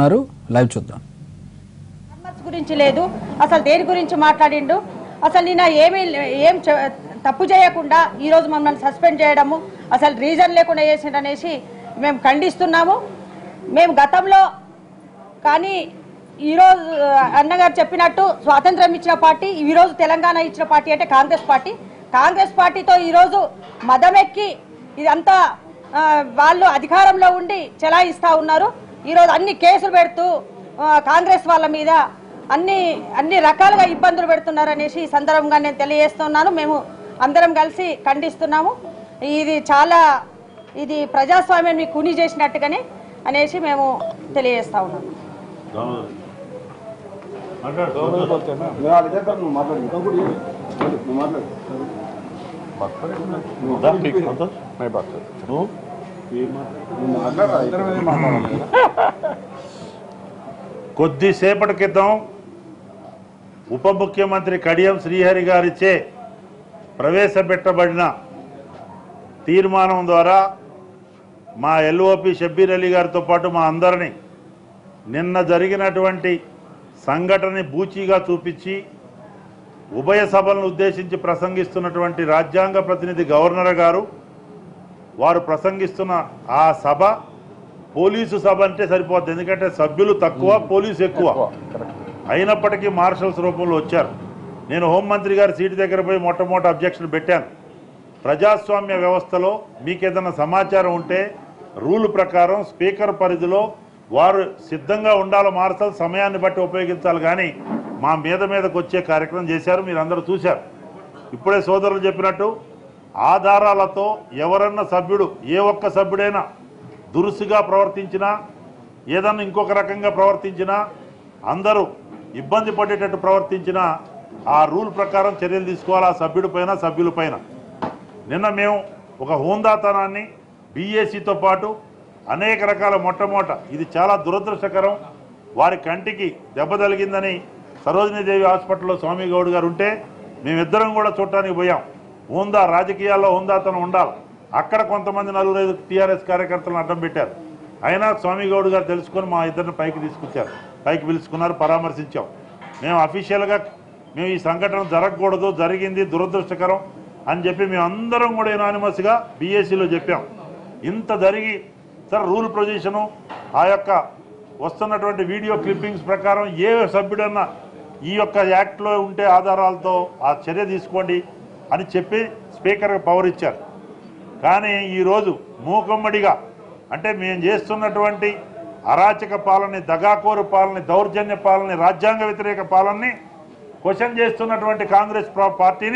ఏమంటున్నారు లైవ్ చూద్దాం ఫార్మర్స్ గురించి లేదు అసలు దేని గురించి మాట్లాడిండు అసలు నిన్న ఏమీ ఏం చ- తప్పు చేయకుండా ఈరోజు మమ్మల్ని సస్పెండ్ చేయడము అసలు రీజన్ లేకుండా చేసిండు అనేసి మేము ఖండిస్తున్నాము మేము గతంలో కానీ ఈరోజు అన్నగారు చెప్పినట్టు స్వాతంత్రం ఇచ్చిన పార్టీ ఈరోజు తెలంగాణ ఇచ్చిన పార్టీ అంటే కాంగ్రెస్ పార్టీ కాంగ్రెస్ పార్టీతో ఈరోజు మదమెక్కి ఇదంతా ఆ, వాళ్ళు అధికారంలో ఉండి చెలాయిస్తూ ఉన్నారు ఈరోజు అన్ని కేసులు పెడుతూ ఆ, కాంగ్రెస్ వాళ్ళ మీద అన్ని అన్ని రకాలుగా ఇబ్బందులు పెడుతున్నారు అనేసి ఈ సందర్భంగా నేను తెలియజేస్తున్నాను మేము అందరం కలిసి ఖండిస్తున్నాము ఇది చాలా ఇది ప్రజాస్వామ్యాన్ని కుని చేసినట్టుగానే అనేసి మేము తెలియజేస్తా ఉన్నాము కొద్దిసేపటి క్రితం ఉప ముఖ్యమంత్రి కడియం శ్రీహరి గారిచే ప్రవేశపెట్టబడిన తీర్మానం ద్వారా మా ఎల్ఓపి షబ్బీర్ అలీ గారితో పాటు మా అందరినీ నిన్న జరిగినటువంటి సంఘటనని బూచీగా చూపించి ఉభయ సభలను ఉద్దేశించి ప్రసంగిస్తున్నటువంటి రాజ్యాంగ ప్రతినిధి గవర్నర్ గారు వారు ప్రసంగిస్తున్న ఆ సభ పోలీసు సభ అంటే సరిపోద్ది ఎందుకంటే సభ్యులు తక్కువ పోలీసు ఎక్కువ అయినప్పటికీ మార్షల్స్ రూపంలో వచ్చారు నేను హోంమంత్రి గారి సీటు దగ్గర పోయి మొట్టమొదటి అబ్జెక్షన్ పెట్టాను ప్రజాస్వామ్య వ్యవస్థలో మీకు ఏదైనా సమాచారం ఉంటే రూల్ ప్రకారం స్పీకర్ పరిధిలో వారు సిద్ధంగా ఉండాలి మార్షల్ సమయాన్ని బట్టి ఉపయోగించాలి కానీ మా మీద మీదకి వచ్చే కార్యక్రమం చేశారు మీరు అందరూ చూశారు ఇప్పుడే సోదరులు చెప్పినట్టు ఆధారాలతో ఎవరన్నా సభ్యుడు ఏ ఒక్క సభ్యుడైనా దురుసుగా ప్రవర్తించినా ఏదన్నా ఇంకొక రకంగా ప్రవర్తించినా అందరూ ఇబ్బంది పడేటట్టు ప్రవర్తించినా ఆ రూల్ ప్రకారం చర్యలు తీసుకోవాలి ఆ సభ్యుడి పైన సభ్యుల పైన నిన్న మేము ఒక హోందాతనాన్ని బీఏసీతో పాటు అనేక రకాల మొట్టమొదట ఇది చాలా దురదృష్టకరం వారి కంటికి దెబ్బ తగిలిందని సరోజినీదేవి హాస్పిటల్లో స్వామి గౌడ్ గారు ఉంటే మేమిద్దరం కూడా చూడటానికి పోయాం హోందా రాజకీయాల్లో హోందాతనం ఉండాలి అక్కడ కొంతమంది నలుగురు ఐదు టీఆర్ఎస్ కార్యకర్తలను అడ్డం పెట్టారు అయినా స్వామి గౌడ్ గారు తెలుసుకొని మా ఇద్దరిని పైకి తీసుకొచ్చారు పైకి పిలుచుకున్నారు పరామర్శించాం మేము అఫీషియల్గా మేము ఈ సంఘటన జరగకూడదు జరిగింది దురదృష్టకరం అని చెప్పి మేము అందరం కూడా యునానిమస్గా బీఏసీలో చెప్పాం ఇంత జరిగి సార్ రూల్ ప్రొజిషను ఆ యొక్క వస్తున్నటువంటి వీడియో క్లిప్పింగ్స్ ప్రకారం ఏ సభ్యుడన్నా ఈ యొక్క యాక్ట్లో ఉంటే ఆధారాలతో ఆ చర్య తీసుకోండి అని చెప్పి స్పీకర్కి పవర్ ఇచ్చారు కానీ ఈరోజు మూకమ్మడిగా అంటే మేము చేస్తున్నటువంటి అరాచక పాలన దగాకోరు పాలన దౌర్జన్య పాలన రాజ్యాంగ వ్యతిరేక పాలనని క్వశ్చన్ చేస్తున్నటువంటి కాంగ్రెస్ ప్ర- పార్టీని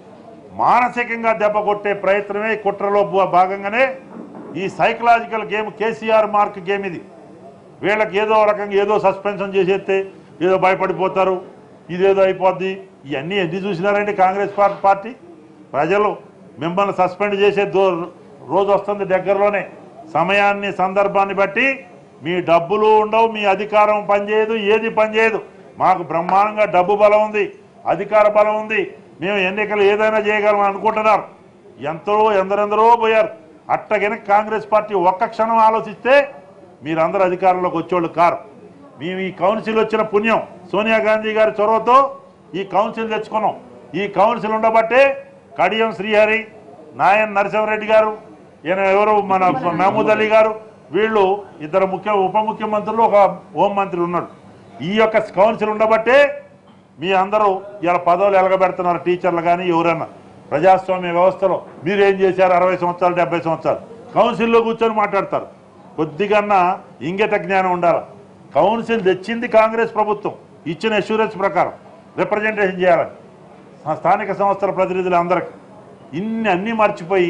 మానసికంగా దెబ్బ కొట్టే ప్రయత్నమే ఈ కుట్రలో భా- భాగంగానే ఈ psychological game KCR mark game ఇది వీళ్ళకి ఏదో రకంగా ఏదో సస్పెన్షన్ చేసేస్తే ఏదో భయపడిపోతారు ఇదేదో అయిపోద్ది ఇవన్నీ ఎన్ని చూసినారండి కాంగ్రెస్ పార్- పార్టీ ప్రజలు మిమ్మల్ని సస్పెండ్ చేసే దో రోజు వస్తుంది దగ్గరలోనే సమయాన్ని సందర్భాన్ని బట్టి మీ డబ్బులు ఉండవు మీ అధికారం పనిచేయదు ఏది పనిచేయదు మాకు బ్రహ్మాండంగా డబ్బు బలం ఉంది అధికార బలం ఉంది మేము ఎన్నికలు ఏదైనా చేయగలం అనుకుంటున్నారు ఎంతో ఎందరెందరో పోయారు అట్టగిన కాంగ్రెస్ పార్టీ ఒక్క క్షణం ఆలోచిస్తే మీరందరూ అధికారంలోకి వచ్చేవాళ్ళు కారు మేము ఈ కౌన్సిల్ వచ్చిన పుణ్యం సోనియా గాంధీ గారి చొరవతో ఈ కౌన్సిల్ తెచ్చుకున్నాం ఈ కౌన్సిల్ ఉండబట్టే కడియం శ్రీహరి నాయన్ నరసింహారెడ్డి గారు ఈయన ఎవరు మన మహమూద్ అలీ గారు వీళ్ళు ఇద్దరు ముఖ్య ఉప ముఖ్యమంత్రులు ఒక హోంమంత్రి ఉన్నాడు ఈ యొక్క కౌన్సిల్ ఉండబట్టే మీ అందరూ ఇలా పదవులు ఎలగబెడుతున్నారు టీచర్లు కానీ ఎవరైనా ప్రజాస్వామ్య వ్యవస్థలో మీరేం చేశారు అరవై సంవత్సరాలు డెబ్బై సంవత్సరాలు కౌన్సిల్లో కూర్చొని మాట్లాడతారు కొద్దిగన్నా ఇంగిత జ్ఞానం ఉండాలి కౌన్సిల్ తెచ్చింది కాంగ్రెస్ ప్రభుత్వం ఇచ్చిన అష్యూరెన్స్ ప్రకారం రిప్రజెంటేషన్ చేయాలని ఆ స్థానిక సంస్థల ప్రతినిధులు అందరికి ఇన్ని అన్నీ మర్చిపోయి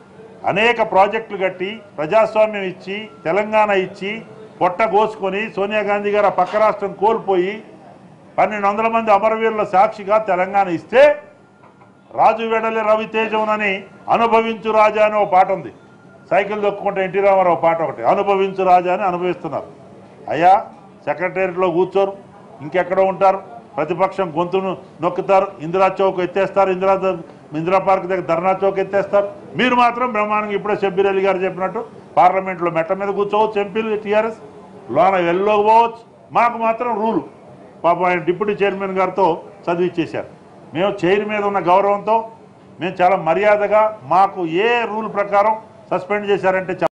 అనేక ప్రాజెక్టులు కట్టి ప్రజాస్వామ్యం ఇచ్చి తెలంగాణ ఇచ్చి పొట్ట కోసుకొని సోనియా గాంధీ గారు ఆ పక్క రాష్ట్రం కోల్పోయి పన్నెండు వందల మంది అమరవీరుల సాక్షిగా తెలంగాణ ఇస్తే రాజు వెడలి రవితేజమునని అనుభవించు రాజా అని ఒక పాట ఉంది సైకిల్ దొక్కుంటే ఎన్టీ రామారావు పాట ఒకటి అనుభవించు రాజా అని అనుభవిస్తున్నారు అయ్యా సెక్రటేరియట్లో కూర్చోరు ఇంకెక్కడో ఉంటారు ప్రతిపక్షం గొంతును నొక్కుతారు ఇందిరా చౌక్ ఎత్తేస్తారు ఇందిరా ఇందిరా పార్క్ దగ్గర ధర్నా చౌక్ ఎత్తేస్తారు మీరు మాత్రం బ్రహ్మాండంగా ఇప్పుడే షబ్బీర్ అలీ గారు చెప్పినట్టు పార్లమెంట్లో మెట్ల మీద కూర్చోవచ్చు ఎంపీలు టీఆర్ఎస్ లోన వెళ్ళకపోవచ్చు మాకు మాత్రం రూలు పాపం ఆయన డిప్యూటీ చైర్మన్ గారితో చదివిచ్చేశారు మేము చైర్ మీద ఉన్న గౌరవంతో మేము చాలా మర్యాదగా మాకు ఏ రూల్ ప్రకారం సస్పెండ్ చేశారంటే